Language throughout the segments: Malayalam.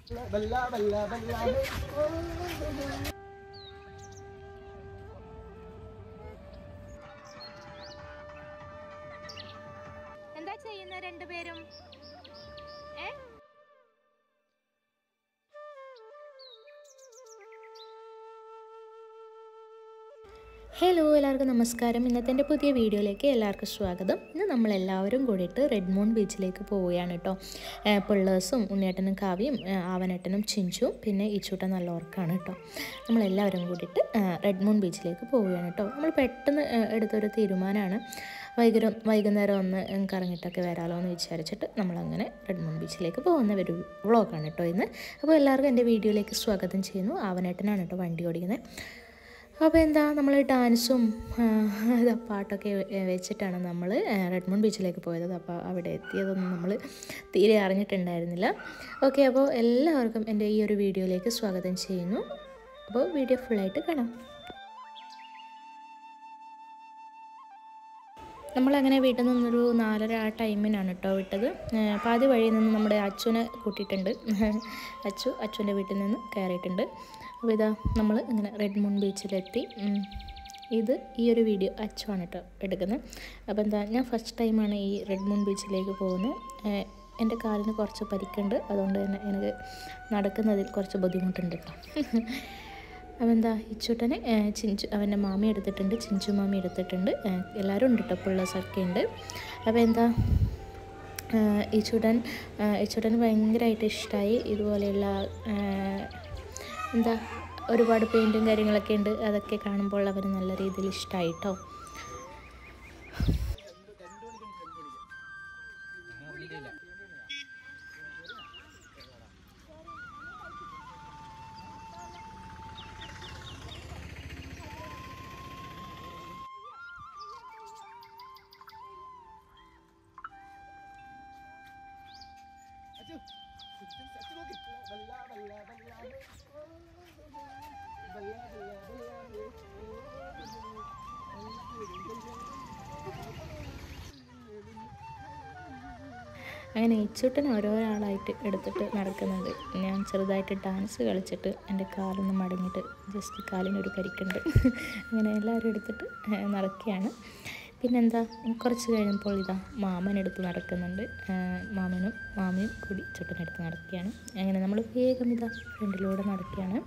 എന്താ ചെയ്യുന്ന രണ്ടുപേരും ഏ ഹലോ എല്ലാവർക്കും നമസ്കാരം ഇന്നത്തെ എൻ്റെ പുതിയ വീഡിയോയിലേക്ക് എല്ലാവർക്കും സ്വാഗതം ഇന്ന് നമ്മളെല്ലാവരും കൂടിയിട്ട് റെഡ് മൂൺ ബീച്ചിലേക്ക് പോവുകയാണ് കേട്ടോ ഏഹ് പിള്ളേഴ്സും ഉണ്ണിയേട്ടനും കാവ്യം ഏഹ് ആവനേട്ടനും ചിഞ്ചുവും പിന്നെ ഈച്ചൂട്ട നല്ല ഓർക്കാണ് കേട്ടോ നമ്മളെല്ലാവരും കൂടിയിട്ട് ഏഹ് റെഡ് മൂൺ ബീച്ചിലേക്ക് പോവുകയാണ് കേട്ടോ നമ്മൾ പെട്ടെന്ന് ഏഹ് എടുത്തൊരു തീരുമാനമാണ് വൈകുന്നേരം വൈകുന്നേരം ഒന്ന് കറങ്ങിയിട്ടൊക്കെ വരാമല്ലോ എന്ന് വിചാരിച്ചിട്ട് നമ്മളങ്ങനെ റെഡ് മൂൺ ബീച്ചിലേക്ക് പോകുന്ന ഒരു വ്ളോഗാണ് കേട്ടോ ഇന്ന് അപ്പോൾ എല്ലാവർക്കും എൻ്റെ വീഡിയോയിലേക്ക് സ്വാഗതം ചെയ്യുന്നു ആവനേട്ടനാണ് കേട്ടോ വണ്ടി ഓടിക്കുന്നത് അപ്പോൾ എന്താ നമ്മൾ ഡാൻസും ഇതാ പാട്ടൊക്കെ വെ- വെച്ചിട്ടാണ് നമ്മൾ റെഡ്മോൺ ബീച്ചിലേക്ക് പോയത് അപ്പോൾ അവിടെ എത്തിയതൊന്നും നമ്മൾ തീരെ അറിഞ്ഞിട്ടുണ്ടായിരുന്നില്ല ഓക്കെ അപ്പോൾ എല്ലാവർക്കും എൻ്റെ ഈ ഒരു വീഡിയോയിലേക്ക് സ്വാഗതം ചെയ്യുന്നു അപ്പോൾ വീഡിയോ ഫുള്ളായിട്ട് കാണാം നമ്മളങ്ങനെ വീട്ടിൽ നിന്നൊരു നാലര ആ ടൈമിനാണ് കേട്ടോ വിട്ടത് ഏഹ് പാതി വഴിയിൽ നിന്ന് നമ്മുടെ അച്ചുവിനെ കൂട്ടിയിട്ടുണ്ട് അച്ചു അച്ചുവിൻ്റെ വീട്ടിൽ നിന്ന് കയറിയിട്ടുണ്ട് അപ്പോൾ ഇതാ നമ്മൾ ഇങ്ങനെ റെഡ് മൂൺ ബീച്ചിലെത്തി ഉം. ഇത് ഈ ഒരു വീഡിയോ അച്ചുവാണ് കേട്ടോ എടുക്കുന്നത് അപ്പോൾ എന്താ ഞാൻ ഫസ്റ്റ് ടൈമാണ് ഈ റെഡ് മൂൺ ബീച്ചിലേക്ക് പോകുന്നത് ഏഹ് എൻ്റെ കാലിന് കുറച്ച് പരിക്കുണ്ട് അതുകൊണ്ട് തന്നെ എനിക്ക് നടക്കുന്നതിൽ കുറച്ച് ബുദ്ധിമുട്ടുണ്ട് കേട്ടോ അപ്പോൾ എന്താ ഇച്ചൂട്ടനെ ഏഹ്, ചിഞ്ചു അവൻ്റെ മാമി എടുത്തിട്ടുണ്ട് ചിഞ്ചു മാമി എടുത്തിട്ടുണ്ട് ഏഹ്, എല്ലാവരും ഉണ്ട് കേട്ടോ പിള്ളേഴ്സൊക്കെ ഉണ്ട് അപ്പോൾ എന്താ ഏഹ്, ഇച്ചൂട്ടൻ ഏഹ്, ഇച്ചൂട്ടന് ഭയങ്കരമായിട്ട് ഇഷ്ടമായി ഇതുപോലെയുള്ള ഏഹ്, എന്താ ഒരുപാട് പെയിൻറ്റും കാര്യങ്ങളൊക്കെ ഉണ്ട് അതൊക്കെ കാണുമ്പോൾ അവന് നല്ല രീതിയിൽ ഇഷ്ടമായി കേട്ടോ അങ്ങനെ ഇച്ചൂട്ടൻ ഓരോരാളായിട്ട് എടുത്തിട്ട് നടക്കുന്നുണ്ട് ഞാൻ ചെറുതായിട്ട് ഡാൻസ് കളിച്ചിട്ട് എൻ്റെ കാലൊന്ന് മടങ്ങിയിട്ട് ജസ്റ്റ് കാലിനൊരു പരിക്കുണ്ട് അങ്ങനെ എല്ലാവരും എടുത്തിട്ട് ഏഹ്, നടക്കുകയാണ് പിന്നെന്താ കുറച്ച് കഴിഞ്ഞപ്പോൾ ഇതാ മാമൻ എടുത്ത് നടക്കുന്നുണ്ട് ഏഹ്, മാമനും മാമിയും കൂടി ചുട്ടനെടുത്ത് നടക്കുകയാണ് അങ്ങനെ നമ്മൾ വേഗം ഇതാ ഫ്രണ്ടിലൂടെ നടക്കുകയാണ്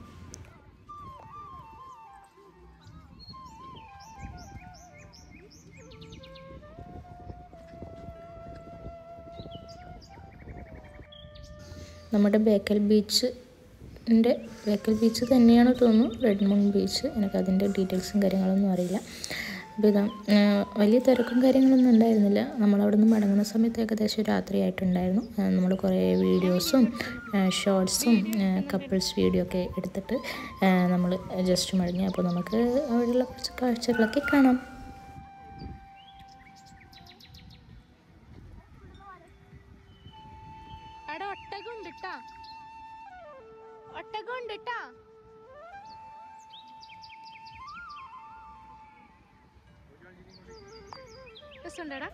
നമ്മുടെ ബേക്കൽ ബീച്ചിൻ്റെ ബേക്കൽ ബീച്ച് തന്നെയാണ് തോന്നുന്നു റെഡ് മൂൺ ബീച്ച് എനിക്ക് അതിൻ്റെ ഡീറ്റെയിൽസും കാര്യങ്ങളൊന്നും അറിയില്ല അപ്പോൾ ഇതാ ആ, വലിയ തിരക്കും കാര്യങ്ങളൊന്നും ഉണ്ടായിരുന്നില്ല നമ്മളവിടെ നിന്ന് മടങ്ങുന്ന സമയത്ത് ഏകദേശം രാത്രിയായിട്ടുണ്ടായിരുന്നു നമ്മൾ കുറേ വീഡിയോസും ഷോർട്സും കപ്പിൾസ് വീഡിയോ ഒക്കെ എടുത്തിട്ട് നമ്മൾ ജസ്റ്റ് മടങ്ങി അപ്പോൾ നമുക്ക് അവിടെയുള്ള കുറച്ച് കാഴ്ചകളൊക്കെ കാണാം അവിടെ ഒട്ടകം ഉണ്ട് ട്ടാ ഒട്ടകം ഉണ്ട് ട്ടാ രസമുണ്ടടാ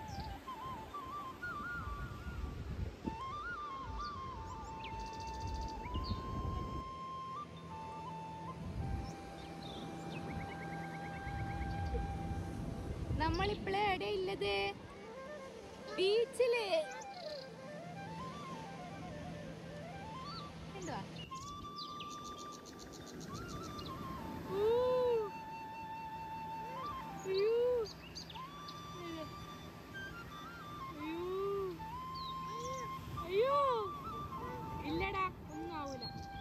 നമ്മളിപ്പോഴേ എവിടെ ഇല്ലത് ബീച്ചില് എന്തുവാ അയ്യോ ഇല്ലടാ ഒന്നും ആവൂല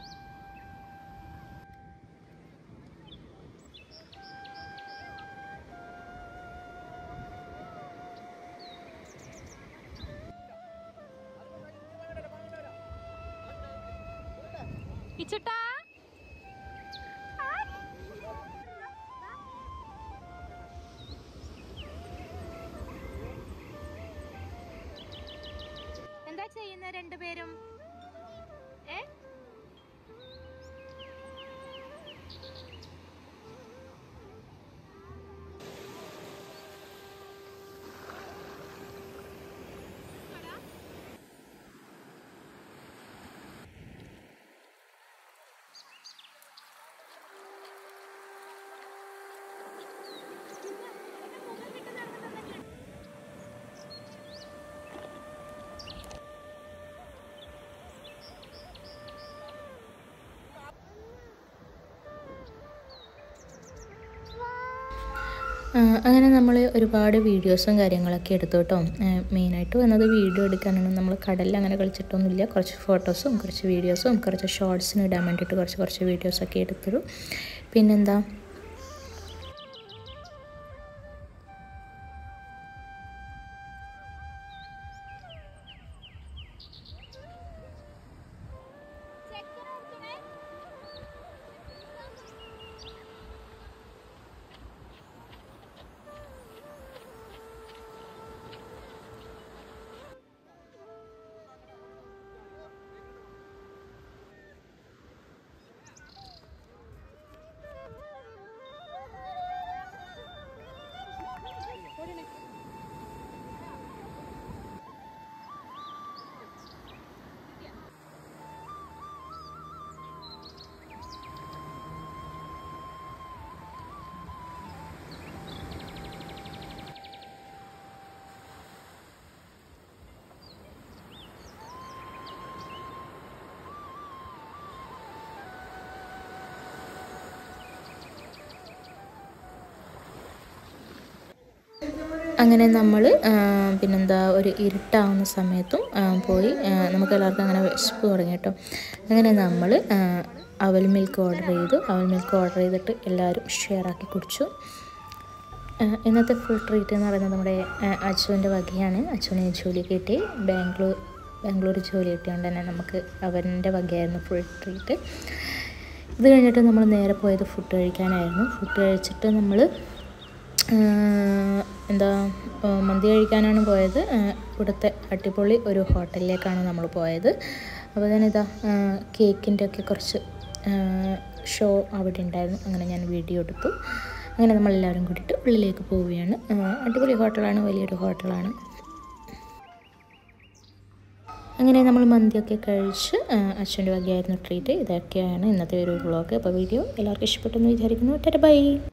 ഇച്ചട്ടാ എന്താ ചെയ്യുന്ന രണ്ടുപേരും ഏ ആ, അങ്ങനെ നമ്മൾ ഒരുപാട് വീഡിയോസും കാര്യങ്ങളൊക്കെ എടുത്തു കേട്ടോ മെയിനായിട്ട് വന്നത് വീഡിയോ എടുക്കാനാണ് നമ്മൾ കടലിൽ അങ്ങനെ കളിച്ചിട്ടൊന്നുമില്ല കുറച്ച് ഫോട്ടോസും കുറച്ച് വീഡിയോസും കുറച്ച് ഷോർട്സിന് ഇടാൻ വേണ്ടിയിട്ട് കുറച്ച് കുറച്ച് വീഡിയോസൊക്കെ എടുത്തു പിന്നെന്താ അങ്ങനെ നമ്മൾ പിന്നെന്താ ഒരു ഇരുട്ടാവുന്ന സമയത്തും ആ, പോയി ആ, നമുക്ക് എല്ലാവർക്കും അങ്ങനെ വിശപ്പ് തുടങ്ങി കേട്ടോ അങ്ങനെ നമ്മൾ അവൽ മിൽക്ക് ഓർഡർ ചെയ്തു അവൽ മിൽക്ക് ഓർഡർ ചെയ്തിട്ട് എല്ലാവരും ഷെയർ ആക്കി കുടിച്ചു ആ, ഇന്നത്തെ ഫുൾ ട്രീറ്റ് എന്ന് പറയുന്നത് നമ്മുടെ ആ, അച്ചുവിൻ്റെ വകയാണ് അച്ചുവിന് ജോലി കിട്ടി ബാംഗ്ലൂർ ബാംഗ്ലൂർ ജോലി കിട്ടിയതുകൊണ്ട് തന്നെ നമുക്ക് അവൻ്റെ വകയായിരുന്നു ഫുൾ ട്രീറ്റ് ഇത് കഴിഞ്ഞിട്ട് നമ്മൾ നേരെ പോയത് ഫുഡ് കഴിക്കാനായിരുന്നു ഫുഡ് കഴിച്ചിട്ട് നമ്മൾ എന്താ ആ, മന്തി കഴിക്കാനാണ് പോയത് ആ, ഇവിടുത്തെ അടിപൊളി ഒരു ഹോട്ടലിലേക്കാണ് നമ്മൾ പോയത് അപ്പോൾ തന്നെ ഇതാ കേക്കിൻ്റെ ഒക്കെ കുറച്ച് ഷോ അവിടെ ഉണ്ടായിരുന്നു അങ്ങനെ ഞാൻ വീഡിയോ എടുത്തു അങ്ങനെ നമ്മളെല്ലാവരും കൂടിയിട്ട് ഉള്ളിലേക്ക് പോവുകയാണ് ആ, അടിപൊളി ഹോട്ടലാണ് വലിയൊരു ഹോട്ടലാണ് അങ്ങനെ നമ്മൾ മന്തിയൊക്കെ കഴിച്ച് ആ, അച്ഛൻ്റെ വകയായിരുന്നു ട്രീറ്റ് ഇതൊക്കെയാണ് ഇന്നത്തെ ഒരു വ്ളോഗ് അപ്പോൾ വീഡിയോ എല്ലാവർക്കും ഇഷ്ടപ്പെട്ടെന്ന് വിചാരിക്കുന്നു ടാറ്റ ബൈ